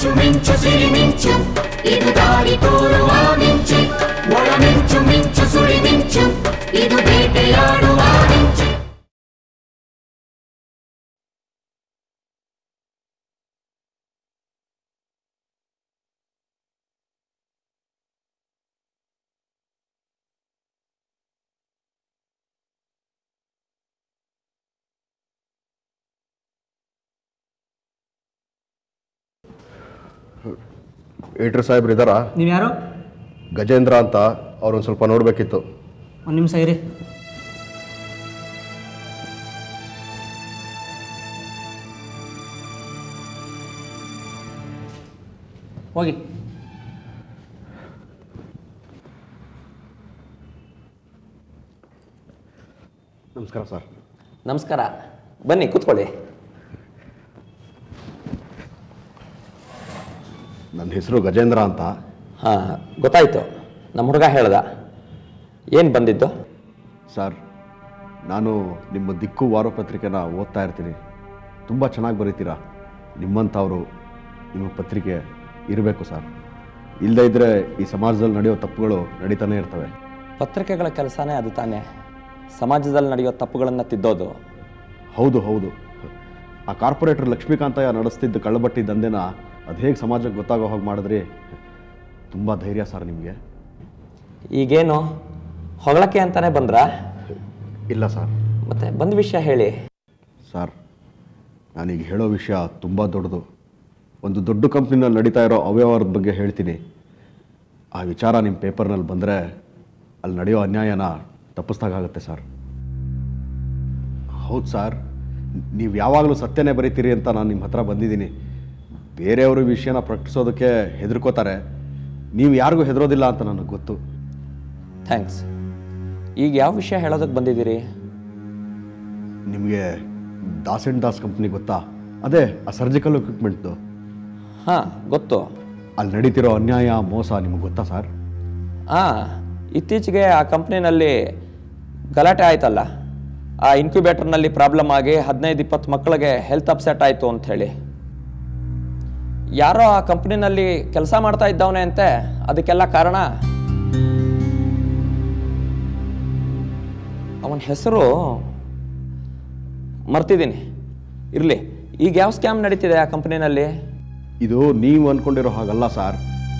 ಮಿಂಚು ಮಿಂಚು ಸಿರಿ ಮಿಂಚು ಇದು ದಾರಿ ತೋರುವ ಮಿಂಚು ಒಳ ಮಿಂಚು ಮಿಂಚು ಸುಳಿ ಮಿಂಚು ಇದು ಬೇಟೆಯಾಡುವ ಮಿಂಚು ಏಟ್ರ್ ಸಾಹೇಬ್ರು ಇದ್ದಾರಾ ನೀವು ಯಾರು ಗಜೇಂದ್ರ ಅಂತ ಅವ್ರೊಂದು ಸ್ವಲ್ಪ ನೋಡಬೇಕಿತ್ತು ಒಂದು ನಿಮಿಷ ಇರಿ ಹೋಗಿ ನಮಸ್ಕಾರ ಸರ್ ನಮಸ್ಕಾರ ಬನ್ನಿ ಕೂತ್ಕೊಳ್ಳಿ ನನ್ನ ಹೆಸರು ಗಜೇಂದ್ರ ಅಂತ ಹಾಂ ಗೊತ್ತಾಯ್ತು ನಮ್ಮ ಹುಡುಗ ಹೇಳ್ದ ಏನು ಬಂದಿದ್ದು ಸರ್ ನಾನು ನಿಮ್ಮ ದಿಕ್ಕು ವಾರಪತ್ರಿಕೆನ ಓದ್ತಾ ಇರ್ತೀನಿ ತುಂಬ ಚೆನ್ನಾಗಿ ಬರೀತೀರಾ ನಿಮ್ಮಂಥವರು ನಿಮ್ಮ ಪತ್ರಿಕೆ ಇರಬೇಕು ಸರ್ ಇಲ್ಲದೇ ಇದ್ದರೆ ಈ ಸಮಾಜದಲ್ಲಿ ನಡೆಯೋ ತಪ್ಪುಗಳು ನಡೀತಾನೆ ಇರ್ತವೆ ಪತ್ರಿಕೆಗಳ ಕೆಲಸನೇ ಅದು ತಾನೇ ಸಮಾಜದಲ್ಲಿ ನಡೆಯೋ ತಪ್ಪುಗಳನ್ನು ತಿದ್ದೋದು ಹೌದು ಹೌದು ಆ ಕಾರ್ಪೊರೇಟರ್ ಲಕ್ಷ್ಮೀಕಾಂತಯ್ಯ ನಡೆಸ್ತಿದ್ದ ಕಳ್ಳಬಟ್ಟಿ ದಂಧೆನ ಅದು ಹೇಗೆ ಸಮಾಜಕ್ಕೆ ಗೊತ್ತಾಗೋ ಹಾಗೆ ಮಾಡಿದ್ರಿ ತುಂಬ ಧೈರ್ಯ ಸರ್ ನಿಮಗೆ ಈಗೇನು ಹೊಗಳಕ್ಕೆ ಅಂತಾನೆ ಬಂದ್ರಾ ಇಲ್ಲ ಸರ್ ಮತ್ತೆ ಬಂದ ವಿಷಯ ಹೇಳಿ ಸರ್ ನಾನೀಗ ಹೇಳೋ ವಿಷಯ ತುಂಬ ದೊಡ್ಡದು ಒಂದು ದೊಡ್ಡ ಕಂಪ್ನಿನಲ್ಲಿ ನಡೀತಾ ಇರೋ ಅವ್ಯವಹಾರದ ಬಗ್ಗೆ ಹೇಳ್ತೀನಿ ಆ ವಿಚಾರ ನಿಮ್ಮ ಪೇಪರ್ನಲ್ಲಿ ಬಂದರೆ ಅಲ್ಲಿ ನಡೆಯೋ ಅನ್ಯಾಯನ ತಪ್ಪಿಸ್ದಾಗುತ್ತೆ ಸರ್ ಹೌದು ಸರ್ ನೀವು ಯಾವಾಗಲೂ ಸತ್ಯನೇ ಬರೀತೀರಿ ಅಂತ ನಾನು ನಿಮ್ಮ ಹತ್ರ ಬಂದಿದ್ದೀನಿ ಬೇರೆಯವರು ವಿಷಯನ ಪ್ರಕಟಿಸೋದಕ್ಕೆ ಹೆದರ್ಕೋತಾರೆ ನೀವು ಯಾರಿಗೂ ಹೆದರೋದಿಲ್ಲ ಅಂತ ನನಗೆ ಗೊತ್ತು ಥ್ಯಾಂಕ್ಸ್ ಈಗ ಯಾವ ವಿಷಯ ಹೇಳೋದಕ್ಕೆ ಬಂದಿದ್ದೀರಿ ನಿಮಗೆ ದಾಸ್ ಆ್ಯಂಡ್ ದಾಸ್ ಕಂಪ್ನಿ ಗೊತ್ತಾ ಅದೇ ಆ ಸರ್ಜಿಕಲ್ ಎಕ್ವಿಪ್ಮೆಂಟ್ದು ಹಾಂ ಗೊತ್ತು ಅಲ್ಲಿ ನಡೀತಿರೋ ಅನ್ಯಾಯ ಮೋಸ ನಿಮಗೆ ಗೊತ್ತಾ ಸರ್ ಹಾಂ ಇತ್ತೀಚೆಗೆ ಆ ಕಂಪ್ನಿನಲ್ಲಿ ಗಲಾಟೆ ಆಯ್ತಲ್ಲ ಆ ಇನ್ಕ್ಯುಬೇಟರ್ನಲ್ಲಿ ಪ್ರಾಬ್ಲಮ್ ಆಗಿ ಹದಿನೈದು ಇಪ್ಪತ್ತು ಮಕ್ಕಳಿಗೆ ಹೆಲ್ತ್ ಅಪ್ಸೆಟ್ ಆಯಿತು ಅಂತ ಹೇಳಿ ಯಾರೋ ಆ ಕಂಪ್ನಿನಲ್ಲಿ ಕೆಲಸ ಮಾಡ್ತಾ ಇದ್ದವನೇ ಅಂತೆ ಅದಕ್ಕೆಲ್ಲ ಕಾರಣ ಅವನ ಹೆಸರು ಮರ್ತಿದ್ದೀನಿ ಇರಲಿ ಈಗ ಯಾವ ಸ್ಕ್ಯಾಮ್ ನಡೀತಿದೆ ಆ ಕಂಪ್ನಿನಲ್ಲಿ ಇದು ನೀವು ಅಂದ್ಕೊಂಡಿರೋ ಹಾಗಲ್ಲ ಸರ್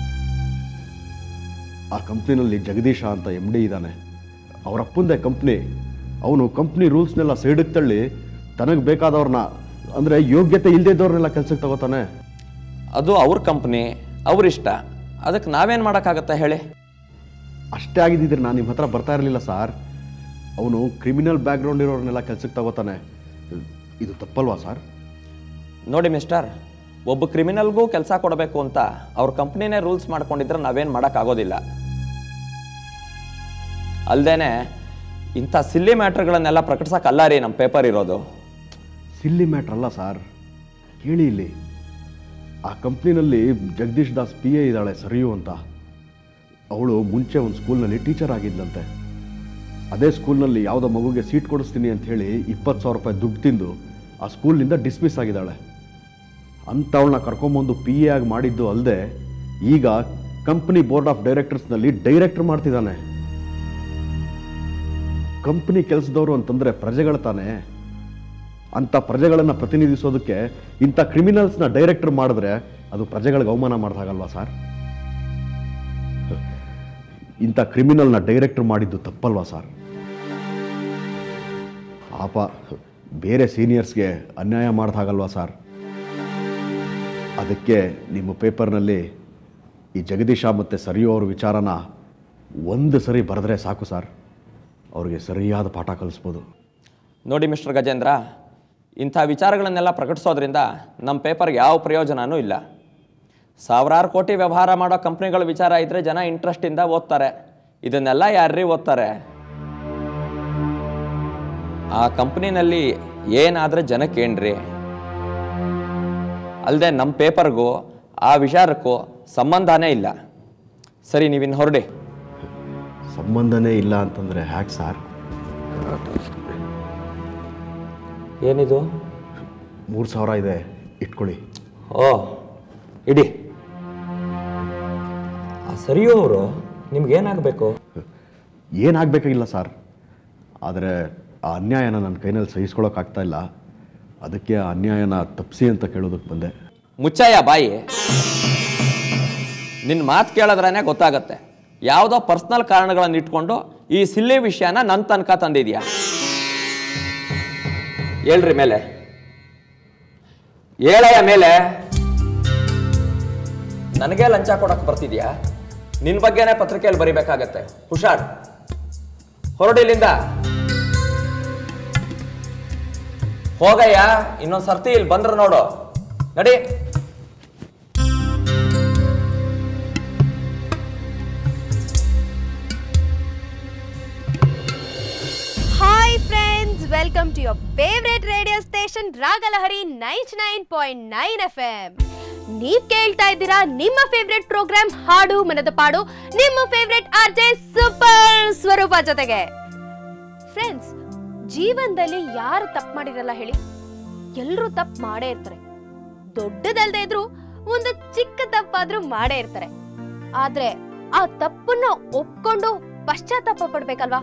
ಆ ಕಂಪ್ನಿನಲ್ಲಿ ಜಗದೀಶ ಅಂತ ಎಮ್ ಡಿ ಇದ್ದಾನೆ ಅವ್ರ ಅಪ್ಪಂದೇ ಕಂಪ್ನಿ ಅವನು ಕಂಪ್ನಿ ರೂಲ್ಸ್ನೆಲ್ಲ ಸೈಡಿಗೆ ತಳ್ಳಿ ತನಗೆ ಬೇಕಾದವ್ರನ್ನ ಅಂದರೆ ಯೋಗ್ಯತೆ ಇಲ್ಲದಿದ್ದವ್ರನ್ನೆಲ್ಲ ಕೆಲಸಕ್ಕೆ ತಗೋತಾನೆ ಅದು ಅವ್ರ ಕಂಪ್ನಿ ಅವ್ರಿಷ್ಟ ಅದಕ್ಕೆ ನಾವೇನು ಮಾಡೋಕ್ಕಾಗತ್ತೆ ಹೇಳಿ ಅಷ್ಟೇ ಆಗಿದ್ದಿದ್ರೆ ನಾನು ನಿಮ್ಮ ಹತ್ರ ಬರ್ತಾ ಇರಲಿಲ್ಲ ಸರ್ ಅವನು ಕ್ರಿಮಿನಲ್ ಬ್ಯಾಕ್ಗ್ರೌಂಡ್ ಇರೋರ್ನೆಲ್ಲ ಕೆಲಸಕ್ಕೆ ತಗೋತಾನೆ ಇದು ತಪ್ಪಲ್ವಾ ಸರ್ ನೋಡಿ ಮಿಸ್ಟರ್ ಒಬ್ಬ ಕ್ರಿಮಿನಲ್ಗೂ ಕೆಲಸ ಕೊಡಬೇಕು ಅಂತ ಅವ್ರ ಕಂಪ್ನಿನೇ ರೂಲ್ಸ್ ಮಾಡ್ಕೊಂಡಿದ್ರೆ ನಾವೇನು ಮಾಡೋಕ್ಕಾಗೋದಿಲ್ಲ ಅಲ್ದೇನೆ ಇಂಥ ಸಿಲ್ಲಿ ಮ್ಯಾಟ್ರ್ಗಳನ್ನೆಲ್ಲ ಪ್ರಕಟಿಸೋಕ್ಕಲ್ಲ ರೀ ನಮ್ಮ ಪೇಪರ್ ಇರೋದು ಸಿಲ್ಲಿ ಮ್ಯಾಟ್ರ್ ಅಲ್ಲ ಸರ್ ಕೇಳಿ ಇಲ್ಲಿ ಆ ಕಂಪ್ನಿನಲ್ಲಿ ಜಗದೀಶ್ ದಾಸ್ ಪಿ ಎ ಇದ್ದಾಳೆ ಸರಿಯು ಅಂತ ಅವಳು ಮುಂಚೆ ಒಂದು ಸ್ಕೂಲ್ನಲ್ಲಿ ಟೀಚರ್ ಆಗಿದ್ಲಂತೆ ಅದೇ ಸ್ಕೂಲ್ನಲ್ಲಿ ಯಾವುದೋ ಮಗುಗೆ ಸೀಟ್ ಕೊಡಿಸ್ತೀನಿ ಅಂತ ಹೇಳಿ ಇಪ್ಪತ್ತು ಸಾವಿರ ರೂಪಾಯಿ ದುಡ್ಡು ತಿಂದು ಆ ಸ್ಕೂಲ್ನಿಂದ ಡಿಸ್ಮಿಸ್ ಆಗಿದ್ದಾಳೆ ಅಂಥವಳನ್ನ ಕರ್ಕೊಂಬಂದು ಪಿ ಎ ಆಗಿ ಮಾಡಿದ್ದು ಅಲ್ಲದೆ ಈಗ ಕಂಪ್ನಿ ಬೋರ್ಡ್ ಆಫ್ ಡೈರೆಕ್ಟರ್ಸ್ನಲ್ಲಿ ಡೈರೆಕ್ಟರ್ ಮಾಡ್ತಿದ್ದಾನೆ ಕಂಪ್ನಿ ಕೆಲಸದವರು ಅಂತಂದರೆ ಪ್ರಜೆಗಳು ತಾನೇ ಅಂಥ ಪ್ರಜೆಗಳನ್ನು ಪ್ರತಿನಿಧಿಸೋದಕ್ಕೆ ಇಂಥ ಕ್ರಿಮಿನಲ್ಸ್ನ ಡೈರೆಕ್ಟರ್ ಮಾಡಿದ್ರೆ ಅದು ಪ್ರಜೆಗಳಿಗೆ ಅವಮಾನ ಮಾಡ್ದಾಗಲ್ವಾ ಸರ್ ಇಂಥ ಕ್ರಿಮಿನಲ್ನ ಡೈರೆಕ್ಟರ್ ಮಾಡಿದ್ದು ತಪ್ಪಲ್ವಾ ಸರ್ ಪಾಪ ಬೇರೆ ಸೀನಿಯರ್ಸ್ಗೆ ಅನ್ಯಾಯ ಮಾಡ್ದಾಗಲ್ವಾ ಸರ್ ಅದಕ್ಕೆ ನಿಮ್ಮ ಪೇಪರ್ನಲ್ಲಿ ಈ ಜಗದೀಶ ಮತ್ತು ಸರಿಯೋ ಅವ್ರ ವಿಚಾರನ ಒಂದು ಸರಿ ಬರೆದ್ರೆ ಸಾಕು ಸರ್ ಅವ್ರಿಗೆ ಸರಿಯಾದ ಪಾಠ ಕಲಿಸ್ಬೋದು ನೋಡಿ ಮಿಸ್ಟರ್ ಗಜೇಂದ್ರ ಇಂಥ ವಿಚಾರಗಳನ್ನೆಲ್ಲ ಪ್ರಕಟಿಸೋದ್ರಿಂದ ನಮ್ಮ ಪೇಪರ್ಗೆ ಯಾವ ಪ್ರಯೋಜನವೂ ಇಲ್ಲ ಸಾವಿರಾರು ಕೋಟಿ ವ್ಯವಹಾರ ಮಾಡೋ ಕಂಪ್ನಿಗಳ ವಿಚಾರ ಇದ್ದರೆ ಜನ ಇಂಟ್ರೆಸ್ಟಿಂದ ಓದ್ತಾರೆ ಇದನ್ನೆಲ್ಲ ಯಾರ್ರೀ ಓದ್ತಾರೆ ಆ ಕಂಪ್ನಿನಲ್ಲಿ ಏನಾದರೆ ಜನಕ್ಕೆ ಏನ್ರಿ ಅಲ್ಲದೆ ನಮ್ಮ ಪೇಪರ್ಗೂ ಆ ವಿಚಾರಕ್ಕೂ ಸಂಬಂಧನೇ ಇಲ್ಲ ಸರಿ ನೀವಿನ್ನು ಹೊರಡಿ ಸಂಬಂಧನೇ ಇಲ್ಲ ಅಂತಂದರೆ ಹ್ಯಾಕ್ ಸರ್ ಏನಿದು ಮೂರು ಸಾವಿರ ಇದೆ ಇಟ್ಕೊಳ್ಳಿ ಓ ಇಡಿ ಆ ಸರಿಯೋ ಅವರು ನಿಮ್ಗೇನಾಗಬೇಕು ಏನಾಗಬೇಕಾಗಿಲ್ಲ ಸರ್ ಆದರೆ ಆ ಅನ್ಯಾಯನ ನನ್ನ ಕೈನಲ್ಲಿ ಸಹಿಸ್ಕೊಳಕ್ಕಾಗ್ತಾ ಇಲ್ಲ ಅದಕ್ಕೆ ಆ ಅನ್ಯಾಯನ ತಪ್ಪಿಸಿ ಅಂತ ಕೇಳೋದಕ್ಕೆ ಬಂದೆ ಮುಚ್ಚಯ್ಯ ಬಾಯಿ ನಿನ್ನ ಮಾತು ಕೇಳಿದ್ರೇ ಗೊತ್ತಾಗತ್ತೆ ಯಾವುದೋ ಪರ್ಸ್ನಲ್ ಕಾರಣಗಳನ್ನು ಇಟ್ಕೊಂಡು ಈ ಸಿಲ್ಲಿ ವಿಷಯನ ನನ್ನ ತನಕ ತಂದಿದ್ಯಾ ಹೇಳ್ರಿ ಮೇಲೆ ಹೇಳಯ್ಯ ಮೇಲೆ ನನಗೆ ಲಂಚ ಕೊಡಕ್ಕೆ ಬರ್ತಿದ್ಯಾ ನಿನ್ನ ಬಗ್ಗೆನೇ ಪತ್ರಿಕೆಯಲ್ಲಿ ಬರಿಬೇಕಾಗತ್ತೆ ಹುಷಾರ್ ಹೊರಡಿಲಿಂದ ಹೋಗಯ್ಯ ಇನ್ನೊಂದ್ ಸರ್ತಿ ಇಲ್ಲಿ ಬಂದ್ರೆ ನೋಡು ನಡಿ hi friends welcome to your favourite radio station Ragalahari night nine point nine F M ನೀವ್ ಕೇಳ್ತಾ ಇದ್ದೀರಾ ನಿಮ್ಮ ಫೇವ್ರೆಟ್ ಪ್ರೋಗ್ರಾಮ್ ಹಾಡು ಮನದ ಪಾಡು ನಿಮ್ಮ ಫೇವ್ರೆಟ್ ಆರ್ ಜೆ ಸೂಪರ್ ಸ್ವರೂಪ ಜೊತೆಗೆ ಫ್ರೆಂಡ್ಸ್ ಜೀವನದಲ್ಲಿ ಯಾರು ತಪ್ಪು ಮಾಡಿರಲ್ಲ ಹೇಳಿ ಎಲ್ಲರೂ ತಪ್ಪು ಮಾಡೇ ಇರ್ತಾರೆ ದೊಡ್ಡದಲ್ದೇ ಇದ್ರು ಒಂದು ಚಿಕ್ಕ ತಪ್ಪಾದ್ರೂ ಮಾಡೇ ಇರ್ತಾರೆ ಆದ್ರೆ ಆ ತಪ್ಪನ್ನ ಒಪ್ಕೊಂಡು ಪಶ್ಚಾತ್ತಾಪ ಪಡ್ಬೇಕಲ್ವಾ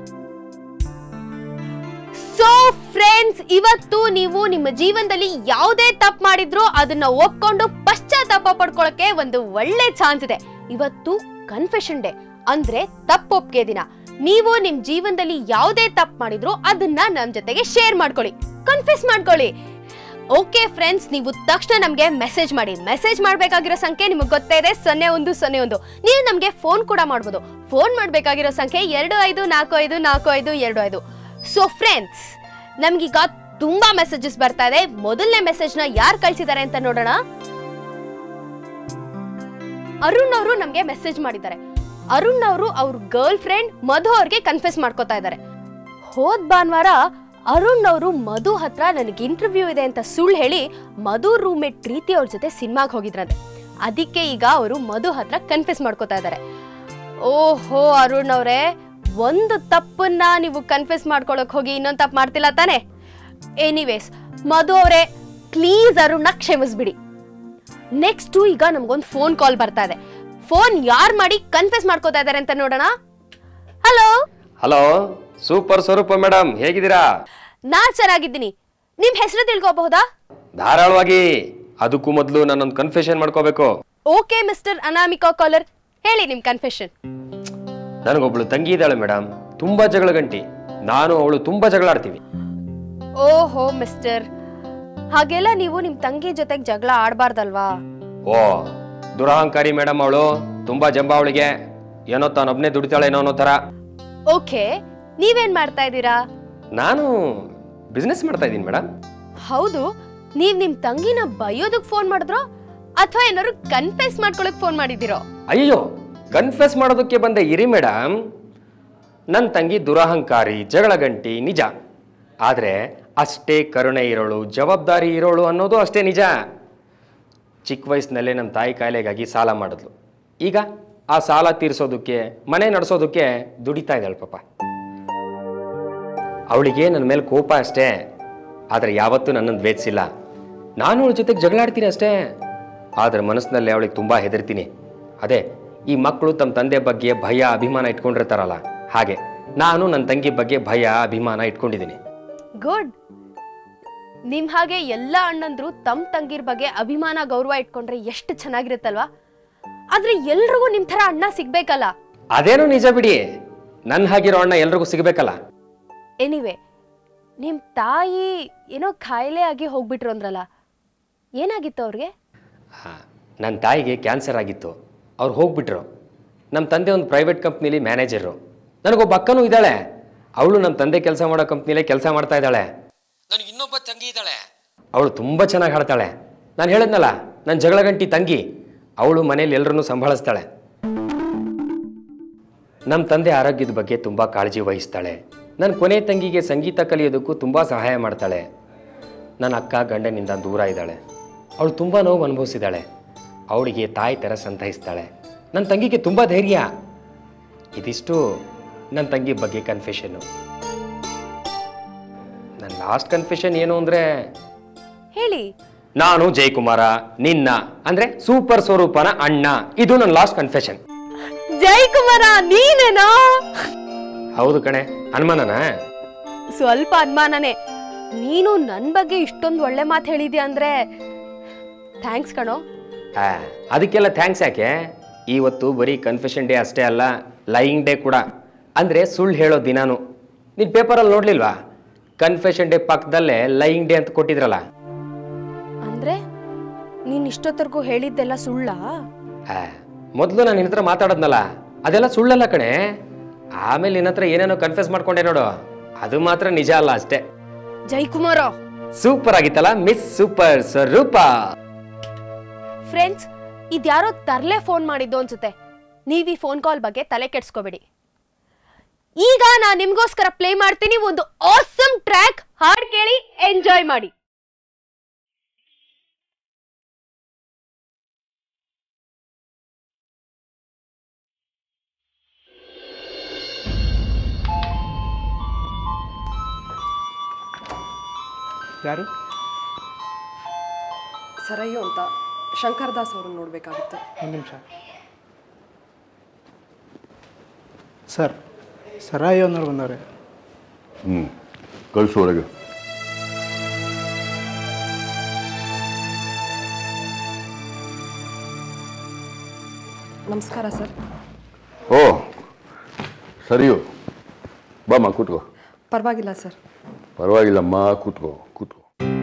ಸೊ ಫ್ರೆಂಡ್ಸ್ ಇವತ್ತು ನೀವು ನಿಮ್ಮ ಜೀವನದಲ್ಲಿ ಯಾವುದೇ ತಪ್ಪು ಮಾಡಿದ್ರು ಅದನ್ನ ಒಪ್ಕೊಂಡು ಪಶ್ಚಾತ್ತಾಪ ಪಡ್ಕೊಳಕ್ಕೆ ಒಂದು ಒಳ್ಳೆ ಚಾನ್ಸ್ ಇದೆ ಇವತ್ತು ಕನ್ಫೆಷನ್ ಡೇ ಅಂದ್ರೆ ತಪ್ಪೊಪ್ಪಿಗೆ ದಿನ ನೀವು ನಿಮ್ ಜೀವನದಲ್ಲಿ ಯಾವುದೇ ತಪ್ಪು ಮಾಡಿದ್ರು ಅದನ್ನ ನಮ್ ಜೊತೆಗೆ ಶೇರ್ ಮಾಡ್ಕೊಳ್ಳಿ ಕನ್ಫ್ಯೂಸ್ ಮಾಡ್ಕೊಳ್ಳಿ ಓಕೆ ಫ್ರೆಂಡ್ಸ್ ನೀವು ತಕ್ಷಣ ನಮಗೆ ಮೆಸೇಜ್ ಮಾಡಿ ಮೆಸೇಜ್ ಮಾಡಬೇಕಾಗಿರೋ ಸಂಖ್ಯೆ ನಿಮಗೆ ಗೊತ್ತೇ ಇದೆ ಸೊನ್ನೆ ಒಂದು ಸೊನ್ನೆ ಒಂದು ನೀವು ನಮಗೆ ಫೋನ್ ಕೂಡ ಮಾಡ್ಬೋದು ಫೋನ್ ಮಾಡಬೇಕಾಗಿರೋ ಸಂಖ್ಯೆ ಎರಡು ಐದು ನಾಲ್ಕು ಐದು ನಾಲ್ಕು ಐದು ಎರಡು ಐದು ಸೊ ಫ್ರೆಂಡ್ಸ್ ನಮ್ಗೀಗ ತುಂಬಾ ಮೆಸೇಜಸ್ ಬರ್ತಾ ಇದೆ ಮೊದಲನೇ ಮೆಸೇಜ್ನ ಯಾರು ಕಳ್ಸಿದ್ದಾರೆ ಅಂತ ನೋಡೋಣ ಅರುಣ್ ಅವರು ನಮಗೆ ಮೆಸೇಜ್ ಮಾಡಿದ್ದಾರೆ ಅರುಣ್ ಅವರು ಅವ್ರ ಗರ್ಲ್ ಫ್ರೆಂಡ್ ಮಧು ಅವ್ರಿಗೆ ಕನ್ಫ್ಯೂಸ್ ಮಾಡ್ಕೋತಾ ಇದ್ದಾರೆ ಹೋದ್ ಭಾನುವಾರ ಅರುಣ್ ಅವರು ಮಧು ಹತ್ರ ನನಗೆ ಇಂಟರ್ವ್ಯೂ ಇದೆ ಅಂತ ಸುಳ್ಳು ಹೇಳಿ ಮಧು ರೂಮೇಟ್ ಪ್ರೀತಿ ಅವ್ರ ಜೊತೆ ಸಿನಿಮಾಗೆ ಹೋಗಿದ್ರಂತೆ ಅದಕ್ಕೆ ಈಗ ಅವರು ಮಧು ಹತ್ರ ಕನ್ಫ್ಯೂಸ್ ಮಾಡ್ಕೋತಾ ಇದ್ದಾರೆ ಓಹೋ ಅರುಣ್ ಅವರೇ ಒಂದು ತಪ್ಪನ್ನ ನೀವು ಕನ್ಫ್ಯೂಸ್ ಮಾಡ್ಕೊಳಕ್ ಹೋಗಿ ಇನ್ನೊಂದು ತಪ್ಪು ಮಾಡ್ತಿಲ್ಲ ತಾನೆ ಎನಿವೇಸ್ ಮಧು ಅವರೇ ಪ್ಲೀಸ್ ಅರುಣ್ನ ಕ್ಷಮಿಸ್ಬಿಡಿ ನೆಕ್ಸ್ಟ್ ಈಗ ನಮ್ಗೊಂದು ಫೋನ್ ಕಾಲ್ ಬರ್ತಾ ಇದೆ ಫೋನ್ ಯಾರು ಮಾಡಿ ಕನ್ಫ್ಯೂಸ್ ಮಾಡ್ಕೋತಾ ಇದ್ದಾರೆ ಅಂತ ನೋಡೋಣ hello hello super Swaroopa madam ಹೇಗಿದ್ದೀರಾ ನಾ ಚೆನ್ನಾಗಿದ್ದೀನಿ ನಿಮ್ ಹೆಸರು ತಿಳ್ಕೊಬಹುದಾ ಧಾರಾಳವಾಗಿ ಅದಕ್ಕೂ ಮೊದಲು ನಾನೊಂದು ಕನ್ಫೆಷನ್ ಮಾಡ್ಕೋಬೇಕು ಓಕೆ ಮಿಸ್ಟರ್ ಅನಾಮಿಕಾ ಕಾಲರ್ ಹೇಳಿ ನಿಮ್ ಕನ್ಫೆಷನ್ ನನಗೊಬ್ಳು ತಂಗಿ ಇದ್ದಾಳೆ ಮೇಡಮ್ ತುಂಬಾ ಜಗಳ ಗಂಟಿ ನಾನು ಅವಳು ತುಂಬಾ ಜಗಳ ಆಡ್ತೀವಿ ಓಹೋ ಮಿಸ್ಟರ್ ಹಾಗೆಲ್ಲ ನೀವು ನಿಮ್ ತಂಗಿ ಜೊತೆಗೆ ಜಗಳ ಆಡ್ಬಾರ್ದಲ್ವಾ ಓ ದುರಹಂಕಾರಿ ಮೇಡಮ್ ಅವಳು ತುಂಬಾ ಜಂಬ ಅವಳಿಗೆ ಏನೋ ತಾನೊಬ್ನೇ ದುಡಿತಾಳೆ ಏನೋ ಅನ್ನೋ ತರ ಓಕೆ ನೀವೇನ್ ಮಾಡ್ತಾ ಇದ್ದೀರಾ ನಾನು ಬಿಸ್ನೆಸ್ ಮಾಡ್ತಾ ಇದ್ದೀನಿ ಮೇಡಮ್ ಹೌದು ನೀವ್ ನಿಮ್ ತಂಗಿನ ಬೈಯೋದಕ್ ಫೋನ್ ಮಾಡಿದ್ರೋ ಅಥವಾ ಏನಾದ್ರು ಕನ್ಫೆಸ್ ಮಾಡ್ಕೊಳಕ್ ಫೋನ್ ಮಾಡಿದಿರೋ ಅಯ್ಯೋ ಕನ್ಫೆಸ್ ಮಾಡೋದಕ್ಕೆ ಬಂದೆ ಇರಿ ಮೇಡಮ್ ನನ್ನ ತಂಗಿ ದುರಹಂಕಾರಿ ಜಗಳ ಗಂಟಿ ನಿಜ ಆದರೆ ಅಷ್ಟೇ ಕರುಣೆ ಇರೋಳು ಜವಾಬ್ದಾರಿ ಇರೋಳು ಅನ್ನೋದು ಅಷ್ಟೇ ನಿಜ ಚಿಕ್ಕ ವಯಸ್ಸಿನಲ್ಲೇ ನಮ್ಮ ತಾಯಿ ಕಾಯಿಲೆಗಾಗಿ ಸಾಲ ಮಾಡಿದ್ಲು ಈಗ ಆ ಸಾಲ ತೀರಿಸೋದಕ್ಕೆ ಮನೆ ನಡೆಸೋದಕ್ಕೆ ದುಡಿತಾ ಇದ್ದಾಳೆ ಪಾಪ ಅವಳಿಗೆ ನನ್ನ ಮೇಲೆ ಕೋಪ ಅಷ್ಟೇ ಆದರೆ ಯಾವತ್ತೂ ನನ್ನನ್ನು ದ್ವೇಷಿಸಿಲ್ಲ ನಾನು ಅವಳ ಜೊತೆಗೆ ಜಗಳಾಡ್ತೀನಿ ಅಷ್ಟೇ ಆದರೆ ಮನಸ್ಸಿನಲ್ಲಿ ಅವಳಿಗೆ ತುಂಬ ಹೆದರ್ತೀನಿ ಅದೇ ಈ ಮಕ್ಕಳು ತಮ್ಮ ತಂದೆ ಬಗ್ಗೆ ಭಯ ಅಭಿಮಾನ ಇಟ್ಕೊಂಡಿರ್ತಾರಲ್ಲ ಹಾಗೆ ನಾನು ನನ್ನ ತಂಗಿ ಬಗ್ಗೆ ಭಯ ಅಭಿಮಾನ ಇಟ್ಕೊಂಡಿದ್ದೀನಿ ಗುಡ್ ನಿಮ್ ಹಾಗೆ ಎಲ್ಲ ಅಣ್ಣಂದ್ರು ತಮ್ ತಂಗಿರ್ ಬಗ್ಗೆ ಅಭಿಮಾನ ಗೌರವ ಇಟ್ಕೊಂಡ್ರೆ ಎಷ್ಟು ಚೆನ್ನಾಗಿರುತ್ತಲ್ವಾ ಆದ್ರೆ ಎಲ್ರಿಗೂ ನಿಮ್ ತರ ಅಣ್ಣ ಸಿಗ್ಬೇಕಲ್ಲ ಅದೇನೋ ನಿಜ ಬಿಡಿ ನನ್ನ ಹಾಗಿರೋ ಅಣ್ಣ ಎಲ್ರಿಗೂ ಸಿಗಬೇಕಲ್ಲ ಎನಿವೆ ನಿಮ್ ತಾಯಿ ಏನೋ ಖಾಯಿಲೆ ಆಗಿ ಹೋಗ್ಬಿಟ್ರು ಅಂದ್ರಲ್ಲ ಏನಾಗಿತ್ತು ಅವ್ರಿಗೆ ನನ್ನ ತಾಯಿಗೆ ಕ್ಯಾನ್ಸರ್ ಆಗಿತ್ತು ಅವ್ರು ಹೋಗ್ಬಿಟ್ರು ನಮ್ಮ ತಂದೆ ಒಂದು ಪ್ರೈವೇಟ್ ಕಂಪ್ನಿಲಿ ಮ್ಯಾನೇಜರು ನನಗೊಬ್ಬ ಅಕ್ಕನೂ ಇದ್ದಾಳೆ ಅವಳು ನಮ್ಮ ತಂದೆ ಕೆಲಸ ಮಾಡೋ ಕಂಪ್ನಿಲೇ ಕೆಲಸ ಮಾಡ್ತಾ ಇದ್ದಾಳೆ ನನಗೆ ಇನ್ನೊಬ್ಬ ತಂಗಿ ಇದ್ದಾಳೆ ಅವಳು ತುಂಬ ಚೆನ್ನಾಗಿ ಹಾಡ್ತಾಳೆ ನಾನು ಹೇಳಿದ್ನಲ್ಲ ನನ್ನ ಜಗಳ ಗಂಟಿ ತಂಗಿ ಅವಳು ಮನೇಲಿ ಎಲ್ಲರನ್ನೂ ಸಂಭಾಳಿಸ್ತಾಳೆ ನಮ್ಮ ತಂದೆ ಆರೋಗ್ಯದ ಬಗ್ಗೆ ತುಂಬ ಕಾಳಜಿ ವಹಿಸ್ತಾಳೆ ನನ್ನ ಕೊನೆ ತಂಗಿಗೆ ಸಂಗೀತ ಕಲಿಯೋದಕ್ಕೂ ತುಂಬ ಸಹಾಯ ಮಾಡ್ತಾಳೆ ನನ್ನ ಅಕ್ಕ ಗಂಡನಿಂದ ದೂರ ಇದ್ದಾಳೆ ಅವಳು ತುಂಬ ನೋವು ಅನುಭವಿಸಿದ್ದಾಳೆ ಅವಳಿಗೆ ತಾಯಿ ಥರ ಸಂತೈಸ್ತಾಳೆ ನನ್ನ ತಂಗಿಗೆ ತುಂಬ ಧೈರ್ಯ ಇದಿಷ್ಟು ನನ್ನ ತಂಗಿ ಬಗ್ಗೆ ಕನ್ಫೆಷನ್ನು ನನ್ನ ಲಾಸ್ಟ್ ಕನ್ಫೆಷನ್ ಏನು ಅಂದರೆ ಹೇಳಿ ನಾನು ಜಯಕುಮಾರ ನಿನ್ನ ಅಂದ್ರೆ ಸೂಪರ್ ಸ್ವರೂಪನ ಅಣ್ಣ ಇದು ನನ್ನ ಲಾಸ್ಟ್ ಕನ್ಫೆಷನ್ ಜಯಕುಮಾರ ನೀನೇನೋ ಹೌದು ಕಣೆ ಅನುಮಾನನಾ ಸ್ವಲ್ಪ ಅನುಮಾನನೇ ನೀನು ನನ್ ಬಗ್ಗೆ ಇಷ್ಟೊಂದು ಒಳ್ಳೆ ಮಾತು ಹೇಳಿದ್ಯಾ ಅಂದ್ರೆ ಥ್ಯಾಂಕ್ಸ್ ಕಣೋ ಆ, ಅದಕ್ಕೆಲ್ಲ ಥ್ಯಾಂಕ್ಸ್ ಯಾಕೆ ಇವತ್ತು ಬರೀ ಕನ್ಫೆಷನ್ ಡೇ ಅಷ್ಟೇ ಅಲ್ಲ ಲೈಯಿಂಗ್ ಡೇ ಕೂಡ ಅಂದ್ರೆ ಸುಳ್ಳು ಹೇಳೋ ದಿನಾನು ನೀನ್ ಪೇಪರಲ್ಲಿ ನೋಡ್ಲಿಲ್ವಾ ಕನ್ಫೆಷನ್ ಡೇ ಪಕ್ಕದಲ್ಲೇ ಲೈಯಿಂಗ್ ಡೇ ಅಂತ ಕೊಟ್ಟಿದ್ರಲ್ಲ ಅಂದ್ರೆ ನೀನ್ ಇಷ್ಟೊತ್ತರ್ಗೂ ಹೇಳಿದ್ದೆಲ್ಲ ಸುಳ್ಳಾ ಮೊದಲು ನಾನು ನಿನ್ನ ಹತ್ರ ಮಾತಾಡೋದ್ನಲ್ಲ ಅದೆಲ್ಲ ಸುಳ್ಳಲ್ಲ ಕಣೆ ಆಮೇಲೆ ನಿನ್ನ ಹತ್ರ ಏನೇನೋ ಕನ್ಫ್ಯೂಸ್ ಮಾಡ್ಕೊಂಡೆ ನೋಡು ಅದು ಮಾತ್ರ ನಿಜ ಅಲ್ಲ ಅಷ್ಟೇ ಜಯಕುಮಾರ ಸೂಪರ್ ಆಗಿತ್ತಲ್ಲ ಮಿಸ್ ಸೂಪರ್ ಸ್ವರೂಪ ಫ್ರೆಂಡ್ಸ್ ಇದ್ಯಾರೋ ತರ್ಲೆ ಫೋನ್ ಮಾಡಿದ್ದು ಅನ್ಸುತ್ತೆ ನೀವ್ ಈ ಫೋನ್ ಕಾಲ್ ಬಗ್ಗೆ ತಲೆ ಕೆಡ್ಸ್ಕೋಬೇಡಿ ಈಗ ನಾನ್ ನಿಮ್ಗೋಸ್ಕರ ಪ್ಲೇ ಮಾಡ್ತೀನಿ ಒಂದು ಆಸಮ್ ಟ್ರ್ಯಾಕ್ ಹಾಡ್ ಕೇಳಿ ಎಂಜಾಯ್ ಮಾಡಿ ಯಾರು ಸರಯ್ಯು ಅಂತ ಶಂಕರ್ ದಾಸ್ ಅವ್ರನ್ನ ನೋಡಬೇಕಾಗಿತ್ತು ಒಂದು ನಿಮಿಷ ಸರ್ ಸರಾಯಿ ಅನ್ನೋರು ಬಂದವ್ರೆ ಹ್ಞೂ ಕಳಿಸು ಹೊರಗೆ ನಮಸ್ಕಾರ ಸರ್ ಓ ಸರಿಯು ಬಾಮ್ಮ ಕೂತ್ಕೋ ಪರವಾಗಿಲ್ಲ ಸರ್ ಪರವಾಗಿಲ್ಲಮ್ಮ ಕೂತ್ಕೋ ಕೂತ್ಕೋ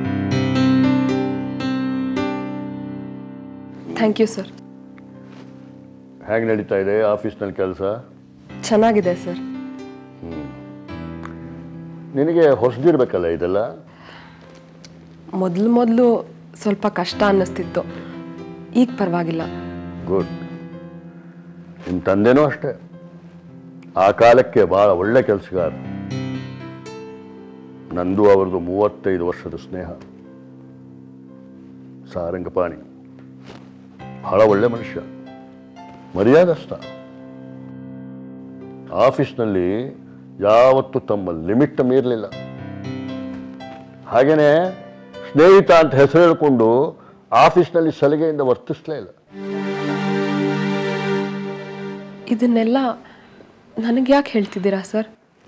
ಥ್ಯಾಂಕ್ ಯು ಸರ್ ಹೇಗೆ ನಡೀತಾ ಇದೆ ಆಫೀಸ್ನಲ್ಲಿ ಕೆಲಸ ಚೆನ್ನಾಗಿದೆ ಸರ್ ನಿನಗೆ ಹೊಸದಿರ್ಬೇಕಲ್ಲ ಇದೆಲ್ಲ ಮೊದಲು ಮೊದಲು ಸ್ವಲ್ಪ ಕಷ್ಟ ಅನ್ನಿಸ್ತಿತ್ತು ಈಗ ಪರವಾಗಿಲ್ಲ ಗುಡ್ ನಿಮ್ಮ ತಂದೆನೂ ಅಷ್ಟೇ ಆ ಕಾಲಕ್ಕೆ ಭಾಳ ಒಳ್ಳೆ ಕೆಲಸಗಾರ ನಂದು ಅವರದು ಮೂವತ್ತೈದು ವರ್ಷದ ಸ್ನೇಹ ಸಾರಂಗಪಾಣಿ ಬಹಳ ಒಳ್ಳೆ ಮನುಷ್ಯ ಮರ್ಯಾದಸ್ಥ ಆಫೀಸ್ನಲ್ಲಿ ಯಾವತ್ತೂ ತಮ್ಮ ಲಿಮಿಟ್ ಮೀರಲಿಲ್ಲ ಹಾಗೇನೆ ಸ್ನೇಹಿತ ಅಂತ ಹೆಸರು ಹೇಳ್ಕೊಂಡು ಆಫೀಸ್ನಲ್ಲಿ ಸಲಿಗೆಯಿಂದ ವರ್ತಿಸ್ಲೇ ಇಲ್ಲ ಇದನ್ನೆಲ್ಲ ನನಗೆ ಯಾಕೆ ಹೇಳ್ತಿದ್ದೀರಾ ಸರ್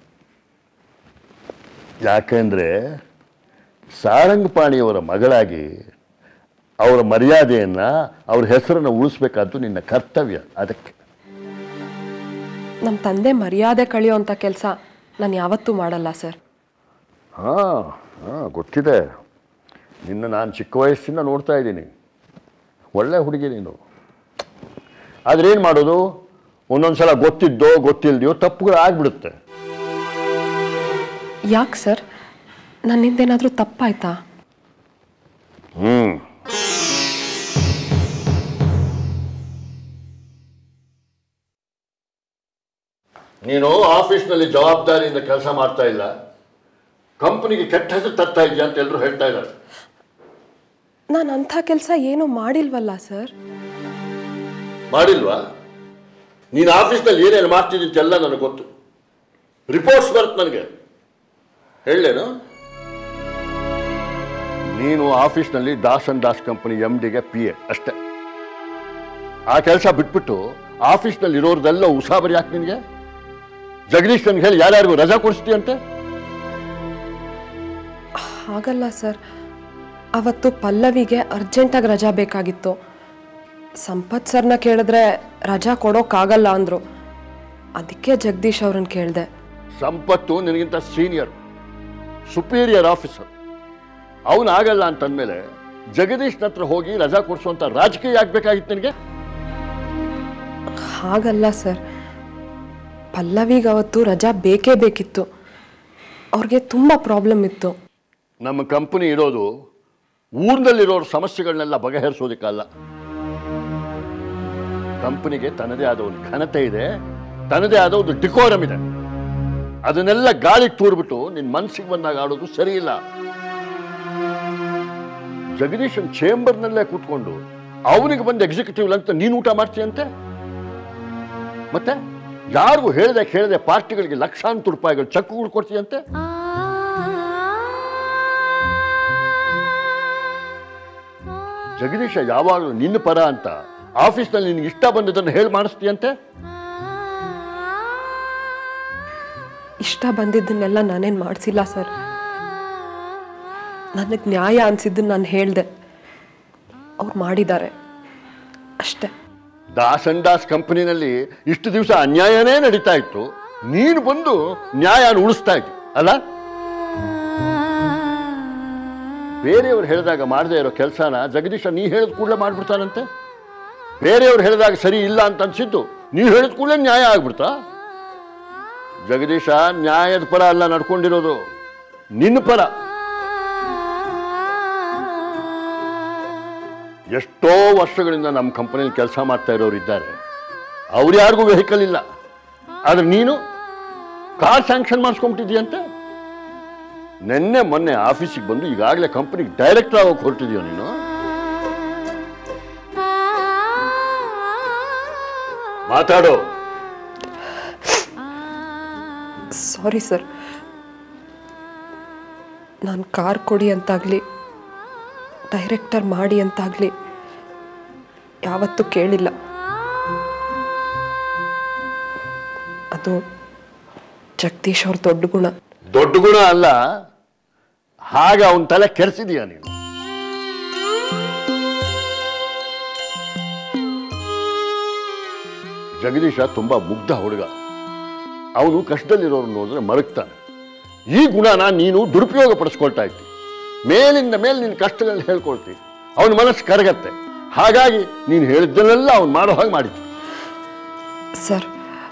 ಯಾಕೆಂದ್ರೆ ಸಾರಂಗಪಾಣಿಯವರ ಮಗಳಾಗಿ ಅವರ ಮರ್ಯಾದೆಯನ್ನ ಅವ್ರ ಹೆಸರನ್ನು ಉಳಿಸ್ಬೇಕಾದ್ದು ನಿನ್ನ ಕರ್ತವ್ಯ ಅದಕ್ಕೆ ನಮ್ಮ ತಂದೆ ಮರ್ಯಾದೆ ಕಳೆಯೋಂಥ ಕೆಲಸ ನಾನು ಯಾವತ್ತೂ ಮಾಡಲ್ಲ ಸರ್ ಹಾ ಹಾ ಗೊತ್ತಿದೆ ನಿನ್ನ ನಾನು ಚಿಕ್ಕ ವಯಸ್ಸಿಂದ ನೋಡ್ತಾ ಇದ್ದೀನಿ ಒಳ್ಳೆ ಹುಡುಗಿ ನೀನು ಆದ್ರೆ ಏನು ಮಾಡೋದು ಒಂದೊಂದ್ಸಲ ಗೊತ್ತಿದ್ದೋ ಗೊತ್ತಿಲ್ದೆಯೋ ತಪ್ಪುಗಳು ಆಗ್ಬಿಡುತ್ತೆ ಯಾಕೆ ಸರ್ ನನ್ನಿಂದೇನಾದರೂ ತಪ್ಪಾಯ್ತಾ ಹ್ಮ್ ನೀನು ಆಫೀಸ್ನಲ್ಲಿ ಜವಾಬ್ದಾರಿಯಿಂದ ಕೆಲಸ ಮಾಡ್ತಾ ಇಲ್ಲ ಕಂಪನಿಗೆ ಕೆಟ್ಟ ಹೆಸರು ತರ್ತಾ ಇದೆಯಾ ಅಂತ ಎಲ್ಲರೂ ಹೇಳ್ತಾ ಇದ್ದಾರೆ ನಾನು ಅಂಥ ಕೆಲಸ ಏನೂ ಮಾಡಿಲ್ವಲ್ಲ ಸರ್ ಮಾಡಿಲ್ವಾ ನೀನು ಆಫೀಸ್ನಲ್ಲಿ ಏನೇನು ಮಾಡ್ತಿದ್ದೀನಿ ಅಂತೆಲ್ಲ ನನಗೆ ಗೊತ್ತು ರಿಪೋರ್ಟ್ಸ್ ಬರುತ್ತೆ ನನಗೆ ಹೇಳೇನು ನೀನು ಆಫೀಸ್ನಲ್ಲಿ Das and Das company M ಡಿಗೆ ಪಿ ಎ ಅಷ್ಟೇ ಆ ಕೆಲಸ ಬಿಟ್ಬಿಟ್ಟು ಆಫೀಸ್ನಲ್ಲಿ ಇರೋರ್ದೆಲ್ಲ ಉಸಾಬರಿ ಯಾಕೆ ನಿನಗೆ ಜಗದೀಶ್ ನನ್ಗೆ ಹೇಳಿ ಯಾರ್ಯಾರಿಗೂ ರಜಾ ಕೊಡಿಸ್ತೀಯಂತೆ ಹಾಗಲ್ಲ ಸರ್ ಅವತ್ತು ಪಲ್ಲವಿಗೆ ಅರ್ಜೆಂಟಾಗಿ ರಜಾ ಬೇಕಾಗಿತ್ತು ಸಂಪತ್ ಸರ್ನ ಕೇಳಿದ್ರೆ ರಜಾ ಕೊಡೋಕ್ಕಾಗಲ್ಲ ಅಂದರು ಅದಕ್ಕೆ ಜಗದೀಶ್ ಅವ್ರನ್ನ ಕೇಳಿದೆ ಸಂಪತ್ತು ನಿನಗಿಂತ ಸೀನಿಯರ್ ಸುಪೀರಿಯರ್ ಆಫೀಸರ್ ಅವನು ಆಗಲ್ಲ ಅಂತಂದ್ಮೇಲೆ ಜಗದೀಶ್ನ ಹತ್ರ ಹೋಗಿ ರಜಾ ಕೊಡಿಸುವಂತ ರಾಜಕೀಯ ಆಗ್ಬೇಕಾಗಿತ್ತು ನಿನಗೆ ಹಾಗಲ್ಲ ಸರ್ ಪಲ್ಲವಿಗೆ ಅವತ್ತು ರಜಾ ಬೇಕೇ ಬೇಕಿತ್ತು ಅವ್ರಿಗೆ ತುಂಬ ಪ್ರಾಬ್ಲಮ್ ಇತ್ತು ನಮ್ಮ ಕಂಪನಿ ಇರೋದು ಊರಿನಲ್ಲಿರೋರ ಸಮಸ್ಯೆಗಳನ್ನೆಲ್ಲ ಬಗೆಹರಿಸೋದಕ್ಕಲ್ಲ ಕಂಪನಿಗೆ ತನ್ನದೇ ಆದ ಒಂದು ಘನತೆ ಇದೆ ತನ್ನದೇ ಆದ ಒಂದು ಡಿಕೋರಮ್ ಇದೆ ಅದನ್ನೆಲ್ಲ ಗಾಳಿಗೆ ತೂರ್ಬಿಟ್ಟು ನಿನ್ನ ಮನಸ್ಸಿಗೆ ಬಂದಾಗ ಆಡೋದು ಸರಿ ಇಲ್ಲ ಜಗದೀಶನ್ ಚೇಂಬರ್ನಲ್ಲೇ ಕೂತ್ಕೊಂಡು ಅವನಿಗೆ ಬಂದು ಎಕ್ಸಿಕ್ಯೂಟಿವ್ ಅಂತ ನೀನು ಊಟ ಮಾಡ್ತೀಯಂತೆ ಮತ್ತೆ ಯಾರಿಗೂ ಹೇಳ್ದೆ ಕೇಳದೆ ಪಾರ್ಟಿಗಳಿಗೆ ಲಕ್ಷಾಂತರ ರೂಪಾಯಿಗಳು ಚೆಕ್ಗಳು ಕೊಡ್ತೀಯಂತೆ ಜಗದೀಶ ಯಾವಾಗಲೂ ನಿನ್ನ ಪರ ಅಂತ ಆಫೀಸ್ನಲ್ಲಿ ನಿನಗೆ ಇಷ್ಟ ಬಂದಿದ್ದನ್ನು ಹೇಳಿ ಮಾಡಿಸ್ತೀಯಂತೆ ಇಷ್ಟ ಬಂದಿದ್ದನ್ನೆಲ್ಲ ನಾನೇನು ಮಾಡಿಸಿಲ್ಲ ಸರ್ ನನಗೆ ನ್ಯಾಯ ಅನ್ಸಿದ್ದನ್ನು ನಾನು ಹೇಳಿದೆ ಅವ್ರು ಮಾಡಿದ್ದಾರೆ ಅಷ್ಟೇ ದಾಸ್ ಅಂಡ್ ದಾಸ್ ಕಂಪನಿನಲ್ಲಿ ಇಷ್ಟು ದಿವಸ ಅನ್ಯಾಯನೇ ನಡೀತಾ ಇತ್ತು ನೀನು ಬಂದು ನ್ಯಾಯನ ಉಳಿಸ್ತಾ ಇದ್ದಿ ಅಲ್ಲ ಬೇರೆಯವ್ರು ಹೇಳಿದಾಗ ಮಾಡದೇ ಇರೋ ಕೆಲಸನ ಜಗದೀಶ ನೀ ಹೇಳಿದ ಕೂಡಲೇ ಮಾಡ್ಬಿಡ್ತಾನಂತೆ ಬೇರೆಯವ್ರು ಹೇಳಿದಾಗ ಸರಿ ಇಲ್ಲ ಅಂತ ಅನ್ಸಿದ್ದು ನೀವು ಹೇಳಿದ ಕೂಡಲೇ ನ್ಯಾಯ ಆಗ್ಬಿಡ್ತಾ ಜಗದೀಶ ನ್ಯಾಯದ ಪರ ಅಲ್ಲ ನಡ್ಕೊಂಡಿರೋದು ನಿನ್ನ ಪರ ಎಷ್ಟೋ ವರ್ಷಗಳಿಂದ ನಮ್ಮ ಕಂಪನಿಯಲ್ಲಿ ಕೆಲಸ ಮಾಡ್ತಾ ಇರೋರು ಇದ್ದಾರೆ ಅವ್ರು ಯಾರಿಗೂ ವೆಹಿಕಲ್ ಇಲ್ಲ ಆದ್ರೆ ನೀನು ಕಾರ್ ಸ್ಯಾಂಕ್ಷನ್ ಮಾಡಿಸ್ಕೊಂಬಿಟ್ಟಿದ್ಯಂತೆ ನಿನ್ನೆ ಮೊನ್ನೆ ಆಫೀಸಿಗೆ ಬಂದು ಈಗಾಗಲೇ ಕಂಪನಿಗೆ ಡೈರೆಕ್ಟರ್ ಆಗೋಕೆ ಹೊರಟಿದ್ಯೋ ನೀನು ಮಾತಾಡು ಸಾರಿ ಸರ್ ನಾನು ಕಾರ್ ಕೊಡಿ ಅಂತಾಗಲಿ ಡೈರೆಕ್ಟರ್ ಮಾಡಿ ಅಂತಾಗಲಿ ಯಾವತ್ತೂ ಕೇಳಿಲ್ಲ ಅದು ಜಗದೀಶ್ ಅವ್ರ ದೊಡ್ಡ ಗುಣ ದೊಡ್ಡ ಗುಣ ಅಲ್ಲ ಹಾಗೆ ಅವನ ತಲೆ ಕೆರೆಸಿದೀಯ ನೀನು ಜಗದೀಶ ತುಂಬಾ ಮುಗ್ಧ ಹುಡುಗ ಅವನು ಕಷ್ಟದಲ್ಲಿರೋರು ನೋಡಿದ್ರೆ ಮರಗ್ತಾನೆ ಈ ಗುಣನ ನೀನು ದುರುಪಯೋಗ ಪಡಿಸ್ಕೊಳ್ತಾ ಇದ್ದಿ ಮೇಲಿಂದ ಮೇಲೆ ನಿನ್ನ ಕಷ್ಟಗಳನ್ನ ಹೇಳ್ಕೊಳ್ತಿ ಅವನ ಮನಸ್ಸು ಕರಗತ್ತೆ ಹಾಗಾಗಿ ನೀನು ಹೇಳಿದ್ದನ್ನೆಲ್ಲ ಅವನು ಮಾಡೋ ಹಾಗೆ ಮಾಡಿದ್ದಿ ಸರ್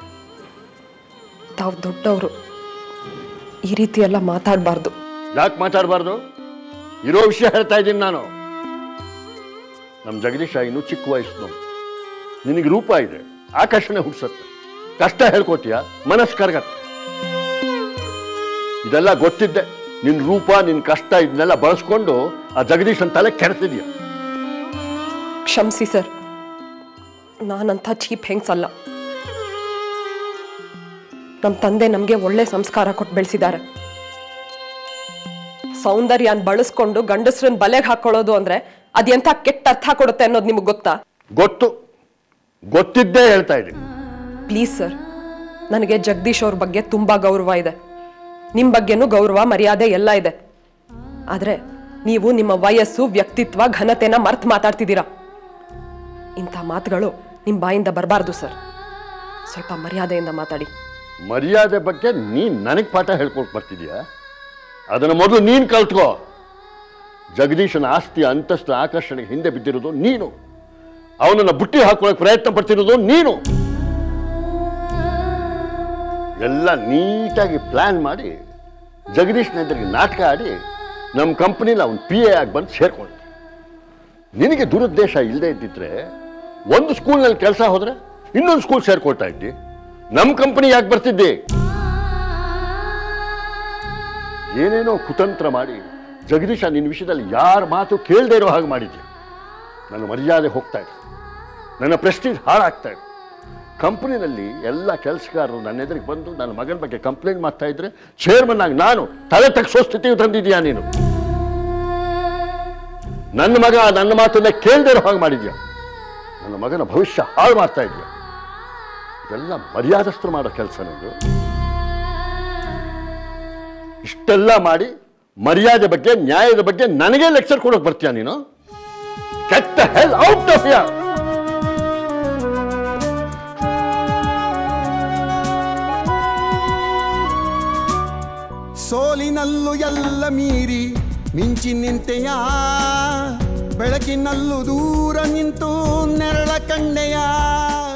ತಾವು ದೊಡ್ಡವರು ಈ ರೀತಿ ಎಲ್ಲ ಮಾತಾಡಬಾರ್ದು ಯಾಕೆ ಮಾತಾಡಬಾರ್ದು ಇರೋ ವಿಷಯ ಹೇಳ್ತಾ ಇದ್ದೀನಿ ನಾನು ನಮ್ಮ ಜಗದೀಶ ಇನ್ನು ಚಿಕ್ಕ ವಯಸ್ಸು ನಿನಗೆ ರೂಪ ಇದೆ ಆಕರ್ಷಣೆ ಹುಡ್ಸತ್ತೆ ಕಷ್ಟ ಹೇಳ್ಕೊತೀಯ ಮನಸ್ಸು ಕರಗತ್ತೆ ಇದೆಲ್ಲ ಗೊತ್ತಿದ್ದೆ ನಿನ್ನ ರೂಪ ನಿನ್ನ ಕಷ್ಟ ಇದನ್ನೆಲ್ಲ ಬಳಸ್ಕೊಂಡು ಆ ಜಗದೀಶನ್ ತಲೆ ಕೆರೆಸಿದ್ಯಾ ಕ್ಷಮಿಸಿ ಸರ್ ನಾನಂಥ ಚೀಪ್ ಹೆಂಗ್ಸಲ್ಲ ನಮ್ಮ ತಂದೆ ನಮಗೆ ಒಳ್ಳೆ ಸಂಸ್ಕಾರ ಕೊಟ್ಟು ಬೆಳೆಸಿದ್ದಾರೆ ಸೌಂದರ್ಯನ್ ಬಳಸ್ಕೊಂಡು ಗಂಡಸ್ರನ್ನ ಬಲೆಗೆ ಹಾಕೊಳ್ಳೋದು ಅಂದ್ರೆ ಅದೆಂಥ ಕೆಟ್ಟ ಅರ್ಥ ಕೊಡುತ್ತೆ ಅನ್ನೋದು ನಿಮಗೆ ಗೊತ್ತಾ ಗೊತ್ತು ಗೊತ್ತಿದ್ದೇ ಹೇಳ್ತಾ ಇದ್ದೀನಿ ಪ್ಲೀಸ್ ಸರ್ ನನಗೆ ಜಗದೀಶ್ ಅವ್ರ ಬಗ್ಗೆ ತುಂಬಾ ಗೌರವ ಇದೆ ನಿಮ್ಮ ಬಗ್ಗೆನೂ ಗೌರವ ಮರ್ಯಾದೆ ಎಲ್ಲ ಇದೆ ಆದ್ರೆ ನೀವು ನಿಮ್ಮ ವಯಸ್ಸು ವ್ಯಕ್ತಿತ್ವ ಘನತೆನ ಮರ್ತ್ ಮಾತಾಡ್ತಿದ್ದೀರಾ ಇಂಥ ಮಾತುಗಳು ನಿಮ್ಮ ಬಾಯಿಂದ ಬರಬಾರ್ದು ಸರ್ ಸ್ವಲ್ಪ ಮರ್ಯಾದೆಯಿಂದ ಮಾತಾಡಿ ಮರ್ಯಾದೆ ಬಗ್ಗೆ ನೀನ್ ನನಗೆ ಪಾಠ ಹೇಳ್ಕೊಟ್ ಬರ್ತಿದ್ಯಾ ಅದನ್ನು ಮೊದಲು ನೀನ್ ಕಲ್ತ್ಕೋ ಜಗದೀಶನ ಆಸ್ತಿ ಅಂತಸ್ತು ಆಕರ್ಷಣೆಗೆ ಹಿಂದೆ ಬಿದ್ದಿರೋದು ನೀನು ಅವನನ್ನ ಬುಟ್ಟಿ ಹಾಕೊಳ್ಳೋಕೆ ಪ್ರಯತ್ನ ಪಡ್ತಿರೋದು ನೀನು ಎಲ್ಲ ನೀಟಾಗಿ ಪ್ಲಾನ್ ಮಾಡಿ ಜಗದೀಶ್ನ ಎದುರಿಗೆ ನಾಟಕ ಆಡಿ ನಮ್ಮ ಕಂಪ್ನಿಲಿ ಅವನು ಪಿ ಎ ಆಗಿ ಬಂದು ಸೇರ್ಕೊಂಡು ನಿನಗೆ ದುರುದ್ದೇಶ ಇಲ್ಲದೆ ಇದ್ದಿದ್ರೆ ಒಂದು ಸ್ಕೂಲ್ನಲ್ಲಿ ಕೆಲಸ ಹೋದ್ರೆ ಇನ್ನೊಂದು ಸ್ಕೂಲ್ ಸೇರ್ಕೊಳ್ತಾ ಇದ್ದಿ ನಮ್ಮ ಕಂಪನಿ ಯಾಕೆ ಬರ್ತಿದ್ದೆ ಏನೇನೋ ಕುತಂತ್ರ ಮಾಡಿ ಜಗದೀಶ ನಿನ್ನ ವಿಷಯದಲ್ಲಿ ಯಾರ ಮಾತು ಕೇಳದೆ ಇರೋ ಹಾಗೆ ಮಾಡಿದ್ದೆ ನನ್ನ ಮರ್ಯಾದೆ ಹೋಗ್ತಾ ಇದೆ ನನ್ನ ಪ್ರೆಸ್ಟೀಜ್ ಹಾಳಾಗ್ತಾ ಇದೆ ಕಂಪನಿನಲ್ಲಿ ಎಲ್ಲ ಕೆಲಸಗಾರರು ನನ್ನ ಎದುರಿಗೆ ಬಂದು ನನ್ನ ಮಗನ ಬಗ್ಗೆ ಕಂಪ್ಲೇಂಟ್ ಮಾಡ್ತಾ ಇದ್ರೆ ಚೇರ್ಮನ್ ಆಗಿ ನಾನು ತಲೆ ತಗ್ಸೋ ಸ್ಥಿತಿಗೆ ತಂದಿದ್ಯಾ ನೀನು ನನ್ನ ಮಗ ನನ್ನ ಮಾತನ್ನ ಕೇಳದೆ ಇರೋ ಹಾಗೆ ಮಾಡಿದ್ಯಾ ನನ್ನ ಮಗನ ಭವಿಷ್ಯ ಹಾಳು ಮಾಡ್ತಾ ಇದೆಯಾ ಇದೆಲ್ಲ ಮರ್ಯಾದಸ್ಥರು ಮಾಡೋ ಕೆಲಸ ನಂದು ಇಷ್ಟೆಲ್ಲ ಮಾಡಿ ಮರ್ಯಾದೆ ಬಗ್ಗೆ ನ್ಯಾಯದ ಬಗ್ಗೆ ನನಗೆ ಲೆಕ್ಚರ್ ಕೊಡೋಕೆ ಬರ್ತೀಯ ನೀನು ಕೆಟ್ಟ ಹೆಲ್ ಔಟ್ ಆಫ್ ಯಾ ಸೋಲಿನಲ್ಲೂ ಎಲ್ಲ ಮೀರಿ ಮಿಂಚಿ ನಿಂತೆಯ ಬೆಳಕಿನಲ್ಲೂ ದೂರ ನಿಂತು ನೆರಳ ಕಂಡೆಯ